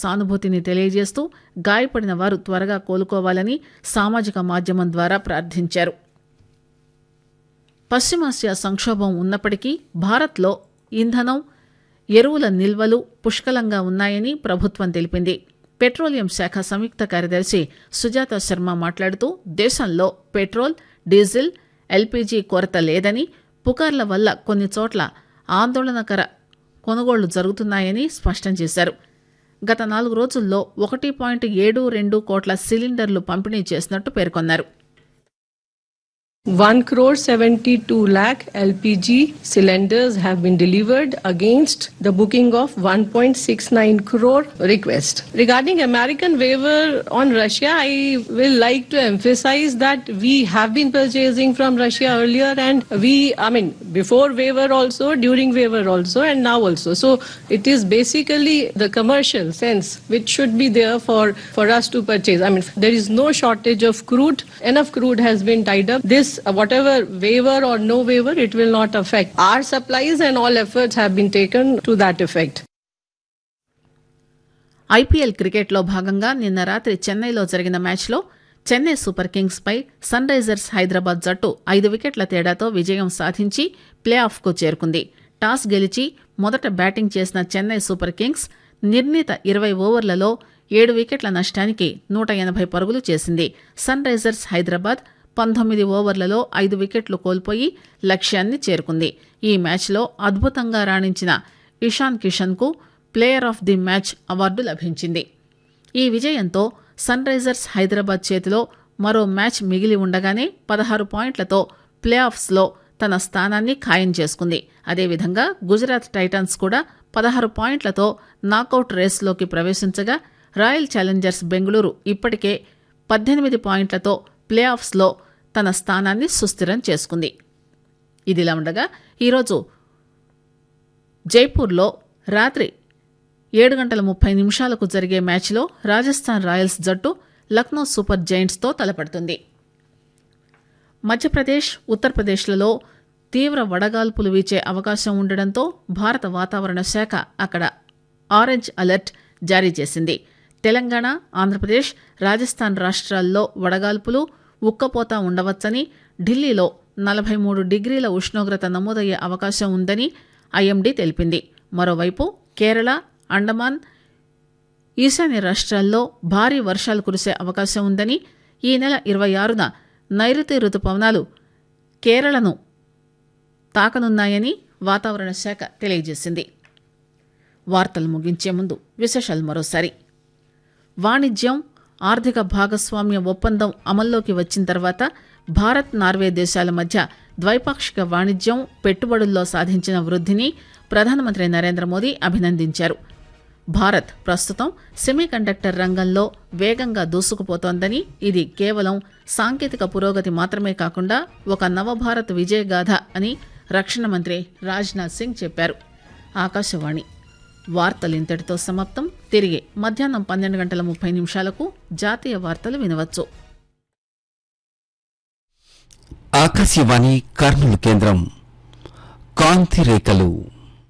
సానుభూతిని తెలియజేస్తూ గాయపడిన వారు త్వరగా కోలుకోవాలని సామాజిక మాధ్యమం ద్వారా ప్రార్థించారు పశ్చిమాసియా సంక్షోభం ఉన్నప్పటికీ భారత్లో ఇంధనం ఎరువుల నిల్వలు పుష్కలంగా ఉన్నాయని ప్రభుత్వం తెలిపింది పెట్రోలియం శాఖ సంయుక్త కార్యదర్శి సుజాత శర్మ మాట్లాడుతూ దేశంలో పెట్రోల్ డీజిల్ ఎల్పీజీ కొరత లేదని పుకార్ల వల్ల కొన్ని చోట్ల ఆందోళనకర కొనుగోళ్లు జరుగుతున్నాయని స్పష్టం చేశారు గత నాలుగు రోజుల్లో ఒకటి పాయింట్ ఏడు రెండు కోట్ల సిలిండర్లు పంపిణీ చేసినట్టు పేర్కొన్నారు 1 crore 72 lakh LPG cylinders have been delivered against the booking of 1.69 crore request. Regarding American waiver on Russia, I will like to emphasize that we have been purchasing from Russia earlier and we, I mean, before waiver also, during waiver also, and now also. So it is basically the commercial sense which should be there for, for us to purchase. I mean, there is no shortage of crude. Enough crude has been tied up. This, uh, whatever waiver or no waiver, it will not affect. Our supplies and all efforts have been taken to that effect. IPL క్రికెట్లో భాగంగా నిన్న రాత్రి చెన్నైలో జరిగిన మ్యాచ్లో Chennai Super Kings పై Sunrisers Hyderabad జట్టు ఐదు వికెట్ల తేడాతో విజయం సాధించి ప్లే ఆఫ్కు చేరుకుంది టాస్ గెలిచి మొదట బ్యాటింగ్ చేసిన చెన్నై సూపర్ కింగ్స్ నిర్ణీత ఇరవై ఓవర్లలో ఏడు వికెట్ల నష్టానికి నూట ఎనభై పరుగులు చేసింది సన్ రైజర్స్ హైదరాబాద్ పంతొమ్మిది ఓవర్లలో ఐదు వికెట్లు కోల్పోయి లక్ష్యాన్ని చేరుకుంది ఈ మ్యాచ్లో అద్భుతంగా రాణించిన ఇషాన్ కిషన్కు player of the match award లభించింది ఈ విజయంతో సన్ రైజర్స్ హైదరాబాద్ చేతిలో మరో మ్యాచ్ మిగిలి ఉండగానే పదహారు పాయింట్లతో ప్లే ఆఫ్స్లో తన స్థానాన్ని ఖాయం చేసుకుంది అదేవిధంగా గుజరాత్ టైటన్స్ కూడా పదహారు పాయింట్లతో నాకౌట్ రేసులోకి ప్రవేశించగా రాయల్ ఛాలెంజర్స్ బెంగళూరు ఇప్పటికే పద్దెనిమిది పాయింట్లతో ప్లే ఆఫ్స్లో తన స్థానాన్ని సుస్థిరం చేసుకుంది ఇదిలా ఉండగా ఈరోజు జైపూర్లో రాత్రి ఏడు గంటల ముప్పై నిమిషాలకు జరిగే మ్యాచ్లో రాజస్థాన్ రాయల్స్ జట్టు లక్నో సూపర్ జైంట్స్తో తలపడుతుంది మధ్యప్రదేశ్ ఉత్తరప్రదేశ్లలో తీవ్ర వడగాల్పులు వీచే అవకాశం ఉండడంతో భారత వాతావరణ శాఖ అక్కడ ఆరెంజ్ అలర్ట్ జారీ చేసింది తెలంగాణ ఆంధ్రప్రదేశ్ రాజస్థాన్ రాష్ట్రాల్లో వడగాల్పులు ఉక్కపోత ఉండవచ్చని ఢిల్లీలో నలభై మూడు డిగ్రీల ఉష్ణోగ్రత నమోదయ్యే అవకాశం ఉందని ఐఎండీ తెలిపింది మరోవైపు కేరళ అండమాన్ ఈశాన్య రాష్ట్రాల్లో భారీ వర్షాలు కురిసే అవకాశం ఉందని ఈ నెల ఇరవై ఆరున నైరుతి రుతుపవనాలు కేరళను తాకనున్నాయని వాతావరణ శాఖ తెలియజేసింది వార్తలు ముగించే ముందు విశేషాలు మరోసారి వాణిజ్యం ఆర్థిక భాగస్వామ్య ఒప్పందం అమల్లోకి వచ్చిన తర్వాత భారత్ నార్వే దేశాల మధ్య ద్వైపాక్షిక వాణిజ్యం పెట్టుబడుల్లో సాధించిన వృద్ధిని ప్రధానమంత్రి నరేంద్ర మోదీ అభినందించారు భారత్ ప్రస్తుతం సెమీకండక్టర్ రంగంలో వేగంగా దూసుకుపోతోందని ఇది కేవలం సాంకేతిక పురోగతి మాత్రమే కాకుండా ఒక నవభారత్ విజయగాథ అని రక్షణ మంత్రి రాజ్నాథ్ సింగ్ చెప్పారు ఆకాశవాణి వార్తలు ఇంతటితో సమాప్తం తిరిగి మధ్యాహ్నం పన్నెండు గంటల ముప్పై నిమిషాలకు జాతీయ వార్తలు వినవచ్చు ఆకాశవాణి కర్నూలు కేంద్రం కాంతి రేఖలు